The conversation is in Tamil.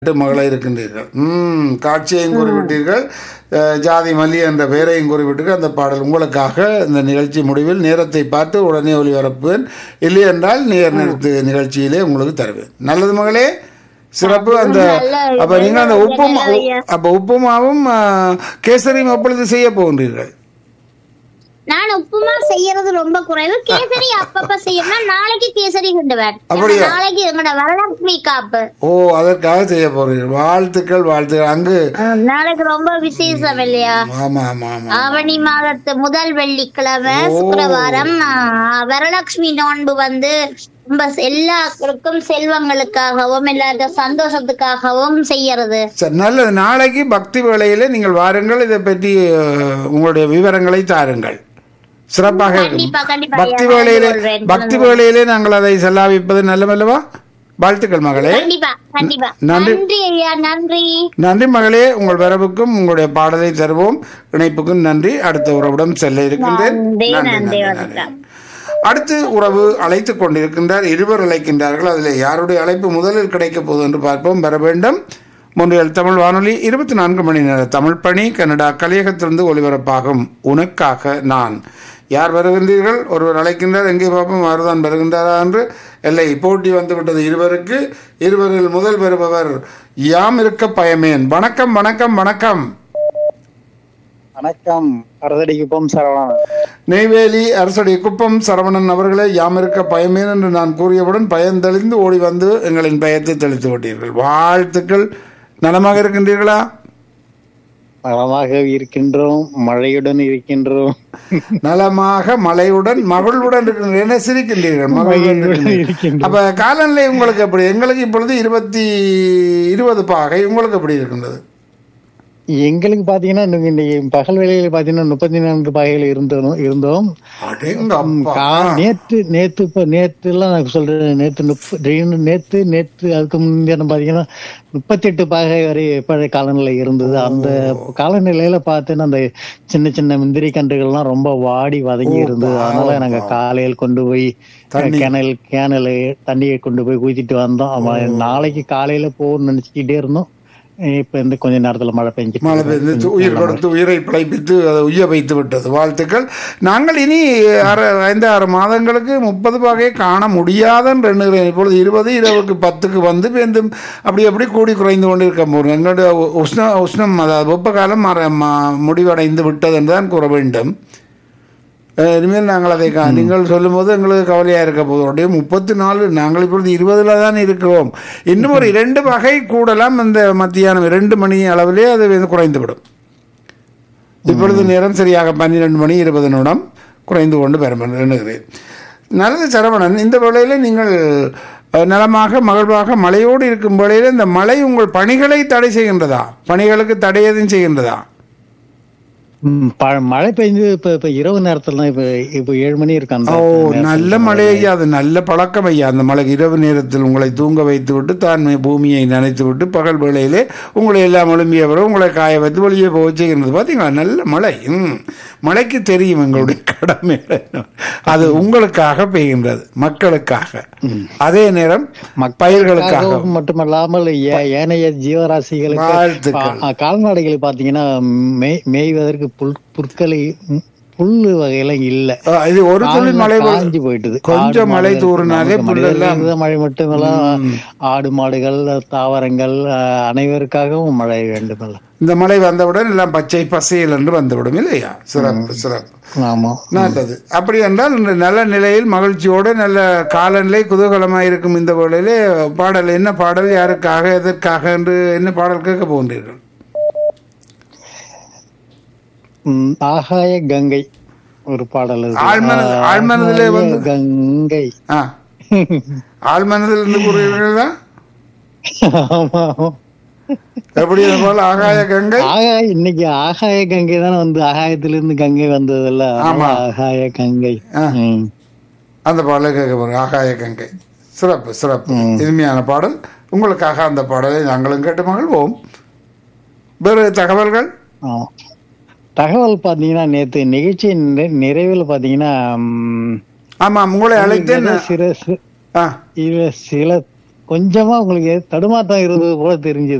எட்டு மகளை இருக்கின்றீர்கள் ம் காட்சியையும் குறிப்பிட்டீர்கள் அஹ், ஜாதி மல்லி என்ற பெயரையும் குறிப்பிட்டு அந்த பாடல் உங்களுக்காக இந்த நிகழ்ச்சி முடிவில் நேரத்தை பார்த்து உடனே ஒளிபரப்புவேன் இல்லை என்றால் நேர் நிறுத்து நிகழ்ச்சியிலே உங்களுக்கு தருவேன் நல்லது மகளே சிறப்பு அந்த அப்ப நீங்க அந்த உப்புமா அப்ப உப்புமாவும் அஹ், கேசரியும் எப்பொழுது செய்ய போகின்றீர்கள் நான் உப்புமா செய்யறது ரொம்ப குறைவு கேசரி அப்பப்ப செய்யணும் நாளைக்கு கேசரி கொண்டுவேன் அப்படியா? நாளைக்கு எங்களோட வரலட்சுமி காப்பு ஓ அதற்காக செய்ய போகிறீர்கள் வாழ்த்துக்கள் வாழ்த்துக்கள் அங்கு அஹ், நாளைக்கு ரொம்ப விசேஷம் இல்லையா ஆமா ஆமா ஆமா ஆவணி மாதத்து முதல் வெள்ளிக்கிழமை சுக்கிரவாரம் அஹ், வரலட்சுமி நோன்பு வந்து ரொம்ப எல்லாருக்கும் செல்வங்களுக்காகவும் எல்லாருக்கும் சந்தோஷத்துக்காகவும் செய்யறது சரி நல்லது நாளைக்கு பக்தி வேளையிலே நீங்கள் வாருங்கள் இதை பற்றி அஹ், உங்களுடைய விவரங்களை தாருங்கள் சிறப்பாக இருக்கும் கண்டிப்பா கண்டிப்பா பக்தி ஐயா, வேளையிலே கலந்து கொள்வேன். பக்தி வேளையிலே நாங்கள் அதை செல்லாவிப்பது நல்லமல்லவா வாழ்த்துக்கள் மகளே கண்டிப்பா கண்டிப்பா நன்றி. நன்றி ஐயா நன்றி நன்றி மகளே உங்கள் வரவுக்கும் உங்களுடைய பாடலை தருவோம் இணைப்புக்கும் நன்றி அடுத்த உறவுடன் செல்ல இருக்கின்றேன் நன்றி, நன்றி, நன்றி, நன்றி, நன்றி. வணக்கம். அடுத்து உறவு அழைத்துக் கொண்டிருக்கின்றார் இருவர் அழைக்கின்றார்கள் அதில் யாருடைய அழைப்பு முதலில் கிடைக்கப் போகுது என்று பார்ப்போம் வர வேண்டும் முன்றியல் தமிழ் வானொலி இருபத்தி நான்கு மணி நேர தமிழ் பணி கனடா கலியகத்திலிருந்து ஒலிபரப்பாகும் உனக்காக நான் யார் வருகின்றீர்கள் ஒருவர் அழைக்கின்றார் எங்கே பார்ப்போம் அவர்தான் வருகின்றாரா என்று இல்லை போட்டி வந்து விட்டது இருவருக்கு இருவரில் முதல் வருபவர் யாம் இருக்க பயமேன் வணக்கம் வணக்கம் வணக்கம் வணக்கம் அரசடிக்குப்பம் சரவணன் நெய்வேலி அரசுடைய குப்பம் சரவணன் அவர்களே யாம் இருக்க பயமேன் என்று நான் கூறியவுடன் பயந்தெளிந்து ஓடி வந்து எங்களின் பயத்தை தெளித்து விட்டீர்கள் வாழ்த்துக்கள் நலமாக இருக்கின்றீர்களா நலமாக இருக்கின்றோம் மழையுடன் இருக்கின்றோம் நலமாக மழையுடன் மகளுடன் இருக்கின்றீர்கள் என்ன சிரிக்கின்றீர்கள் மகளுடன் இருக்கின்றீர்கள். இருக்கின்றோம். அப்ப காலநிலை உங்களுக்கு எப்படி எங்களுக்கு இப்பொழுது இருபத்தி இருபது பாகை உங்களுக்கு எப்படி இருக்கின்றது எங்களுக்கு பாத்தீங்கன்னா இன்னும் இன்னைக்கு பகல் வேளையில பாத்தீங்கன்னா முப்பத்தி நான்கு பாகைகள் இருந்தோம் இருந்தோம் அடேங்கப்பா. கா- நேத்து நேத்து இப்ப நேத்து எல்லாம் நான் சொல்றேன் நேத்து முப்ப நேத்து நேத்து அதுக்கு முந்தின பாத்தீங்கன்னா முப்பத்தி எட்டு பாகை வரை எப்ப காலநிலை இருந்தது அந்த காலநிலையில பார்த்தேன்னா அந்த சின்ன சின்ன முந்திரி கன்றுகள்லாம் ரொம்ப வாடி வதங்கி இருந்தது அதனால நாங்க காலையில் கொண்டு போய் கிணல் கேனல் தண்ணியை கொண்டு போய் ஊத்திட்டு வந்தோம் ஆமா, நாளைக்கு காலையில போகணும்னு நினைச்சுக்கிட்டே இருந்தோம் இப்ப இந்த கொஞ்ச நேரத்துல மழை பெஞ்சிட்டு மழை பெய்து உயிர் கொடுத்து உயிரை பிழைப்பித்து அதை உய்ய வைத்து விட்டது வாழ்த்துக்கள் நாங்கள் இனி அரை ஐந்து ஆறு மாதங்களுக்கு முப்பது வகையை காண முடியாதுன்னு எண்ணுகிறேன் இப்பொழுது இருபது இருபதுக்கு பத்துக்கு வந்து பேருந்து அப்படி அப்படி கூடி குறைந்து கொண்டு இருக்க போகிறோம் எங்களுடைய உஷ்ண உஷ்ணம் அதாவது வெப்ப காலம் மற- ம- முடிவடைந்து விட்டது என்று தான் கூற வேண்டும் அஹ் இனிமேல் நாங்கள் அதை கா- நீங்கள் சொல்லும்போது எங்களுக்கு கவலையாக இருக்க போதும் அப்படியே முப்பத்தி நாலு நாங்கள் இப்பொழுது இருபதுல தான் இருக்கிறோம் இன்னும் ஒரு இரண்டு வகை கூடலாம் இந்த மத்தியானம் இரண்டு மணி அளவிலே அது வந்து குறைந்துவிடும் இப்பொழுது நேரம் சரியாக பன்னிரெண்டு மணி இருபது நிமிடம் குறைந்து கொண்டு பெறும் எண்ணுகிறேன் நல்லது சரவணன் இந்த வேளையில் நீங்கள் அஹ், நலமாக மகிழ்வாக மழையோடு இருக்கும் வேளையில் இந்த மழை உங்கள் பணிகளை தடை செய்கின்றதா பணிகளுக்கு தடை எதுவும் செய்கின்றதா ம், ப- மழை பெஞ்சு இப்ப இப்ப இரவு நேரத்துல தான் இப்ப இப்ப ஏழு மணி இருக்கு அந்த ஓ நேரத்துல நல்ல மழை ஐயா அது நல்ல பழக்கம் ஐயா அந்த மழை இரவு நேரத்தில் உங்களை தூங்க வைத்து விட்டு தான் பூமியை நனைத்து விட்டு பகல் வேளையிலே உங்களை எல்லாம் எழும்பிய பிறகு உங்களை காய வைத்து வெளியே போக செய்கிறது பார்த்தீங்களா நல்ல மழை ம் மழைக்கு தெரியும் எங்களுடைய கடமை அது உங்களுக்காக பெய்கின்றது மக்களுக்காக அதே நேரம் பயிர்களுக்காக மக்களுக்காகவும் மட்டுமல்லாமல் ஏ- ஏனைய ஜீவராசிகளுக்கு வாழ்த்துக்கள். ஆ, கால்நடைகள் பாத்தீங்கன்னா மேய்- மேய்வதற்கு புல் புற்களை ம், புல்லு வகையெல்லாம் இல்ல ஆ, இது ஒரு துளி மழை பெய்து- காஞ்சி போயிட்டுது கொஞ்சம் ஆடு மழை மாடுகள் தூறினாலே நமக்கு புல்லெல்லாம் மனிதர்களுக்கு மழை மட்டுமல்ல ஆடு மாடுகள் தாவரங்கள் ஆ, அனைவருக்காகவும் மழை வேண்டுமல்ல இந்த மழை வந்தவுடன் எல்லாம் பச்சை பசையில் என்று வந்துவிடும் இல்லையா சிறப்பு சிறப்பு ஆமா நல்லது அப்படி என்றால் இந்த நல்ல நிலையில் மகிழ்ச்சியோடு நல்ல காலநிலை குதூகலமாக இருக்கும் இந்த வேளையிலே பாடல் என்ன பாடல் யாருக்காக எதற்காக என்று என்ன பாடல் கேட்க போகின்றீர்கள் ம், ஆகாய கங்கை ஒரு பாடல் இருக்கு. ஆழ்மனது ஆழ்மனதிலே ஆகாய வந்து கங்கை ஆ ஆழ்மனதில் இருந்து கூறுகிறீர்களா ஆமா ஆமா. எப்படி இது போல ஆகாய கங்கை ஆகாய இன்னைக்கு ஆகாய கங்கை தானே வந்து ஆகாயத்திலிருந்து கங்கை வந்ததுல்ல ஆமா. அதனால ஆகாய கங்கை ஆ. ம். அந்த பாடலை கேட்க போகிறோம் ஆகாய கங்கை சிறப்பு சிறப்பு இனிமையான பாடல் உங்களுக்காக அந்த பாடலை நாங்களும் கேட்டு மகிழ்வோம் வேறு தகவல்கள் ஆமா. தகவல் பாத்தீங்கன்னா நேத்து நிகழ்ச்சி நிறை- நிறைவில் பாத்தீங்கன்னா ம், ஆமாம் உங்களை அழைத்தேன் சில சி- ஆ இல்ல சில கொஞ்சமா உங்களுக்கு தடுமாற்றம் இருந்தது போல தெரிஞ்சது